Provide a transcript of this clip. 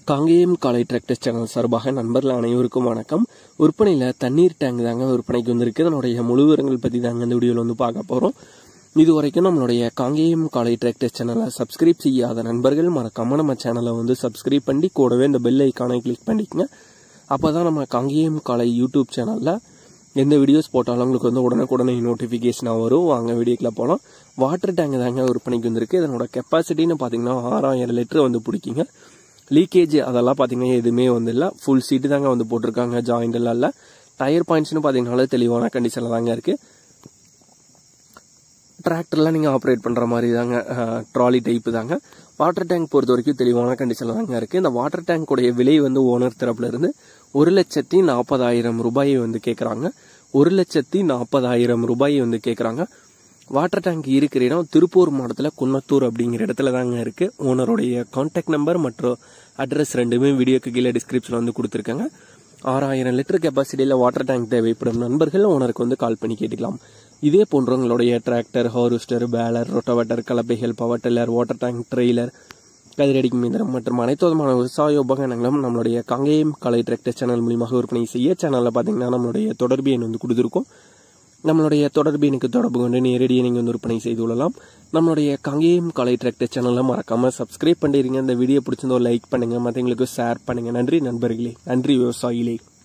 காங்கேயம் காலை tractor channel சார்பாக நண்பர்கள் அனைவருக்கும் வணக்கம் விற்பனையில் தண்ணீர் டேங்க் தாங்க விற்பனைக்கு வந்திருக்கு அதனுடைய முழு விவரங்கள் பற்றி தாங்க இந்த வீடியோவில் வந்து பார்க்க போகிறோம் இது வரைக்கும் நம்மளுடைய காங்கேயம் காலை டிராக்டர் சேனலை சப்ஸ்கிரைப் செய்யாத நண்பர்கள் மறக்காம நம்ம சேனலை வந்து சப்ஸ்கிரைப் பண்ணி கூடவே இந்த பெல் ஐக்கானை கிளிக் பண்ணிக்கங்க அப்போ தான் நம்ம காங்கேயம் காலை யூடியூப் சேனலில் எந்த வீடியோஸ் போட்டாலும் உங்களுக்கு வந்து உடனுக்குடனே நோட்டிஃபிகேஷனாக வரும் வாங்க வீடியோக்கில் போகலாம் வாட்டர் டேங்க் தாங்க விற்பனைக்கு வந்திருக்கு இதனோட கெப்பாசிட்டின்னு பார்த்தீங்கன்னா ஆறாயிரம் லிட்டர் வந்து பிடிக்குங்க லீக்கேஜ் அதெல்லாம் பார்த்தீங்கன்னா எதுவுமே வந்து இல்லை ஃபுல் சீட்டு தாங்க வந்து போட்டிருக்காங்க ஜாயிண்ட் எல்லாம் இல்லை டயர் பாயிண்ட்ஸ்னு பார்த்தீங்கனாலே தெளிவான கண்டிஷனில் தாங்க இருக்குது டிராக்டர்லாம் நீங்கள் ஆப்ரேட் பண்ணுற மாதிரி தாங்க ட்ராலி டைப்பு தாங்க வாட்டர் டேங்க் பொறுத்த வரைக்கும் தெளிவான கண்டிஷனில் தாங்க இருக்குது இந்த வாட்டர் டேங்க்குடைய விலை வந்து ஓனர் தரப்புல இருந்து ஒரு லட்சத்தி நாற்பதாயிரம் ரூபாயை வந்து கேட்குறாங்க ஒரு லட்சத்தி நாற்பதாயிரம் ரூபாயை வந்து கேட்குறாங்க வாட்டர் டேங்க் இருக்கிற இடம் திருப்பூர் மாவட்டத்தில் குன்னத்தூர் அப்படிங்கிற இடத்துல தாங்க இருக்குது ஓனருடைய கான்டாக்ட் நம்பர் மற்றும் அட்ரஸ் ரெண்டுமே வீடியோக்கு கீழே டிஸ்கிரிப்ஷனில் வந்து கொடுத்துருக்காங்க ஆறாயிரம் லிட்டர் கெப்பாசிட்டியில் வாட்டர் டேங்க் தேவைப்படும் நண்பர்கள் ஓனருக்கு வந்து கால் பண்ணி கேட்டுக்கலாம் இதே போன்றவங்களுடைய டிராக்டர் ஹார்வெஸ்டர் பேலர் ரொட்டவேட்டர் கலப்பைகள் power tiller water tank trailer கதிரடிக்கும் இயந்திரம் மற்றும் அனைத்து விதமான விவசாய உபகரணங்களும் நம்மளுடைய காங்கேயம் கலை டிராக்டர் சேனல் மூலியமாக விற்பனை செய்ய சேனலில் பார்த்தீங்கன்னா நம்மளுடைய தொடர்பு எண் வந்து கொடுத்துருக்கோம் நம்மளுடைய தொடர்பு எனக்கு தொடர்பு கொண்டு நேரடியாக நீங்கள் வந்து விற்பனை செய்து கொள்ளலாம் நம்மளுடைய காங்கேயம் கலை டிராக்டர் சேனலை மறக்காமல் சப்ஸ்கிரைப் பண்ணிடுங்க இந்த வீடியோ பிடிச்சிருந்தோ லைக் பண்ணுங்கள் மற்றவங்களுக்கு ஷேர் பண்ணுங்கள் நன்றி நண்பர்களே நன்றி விவசாயிகளே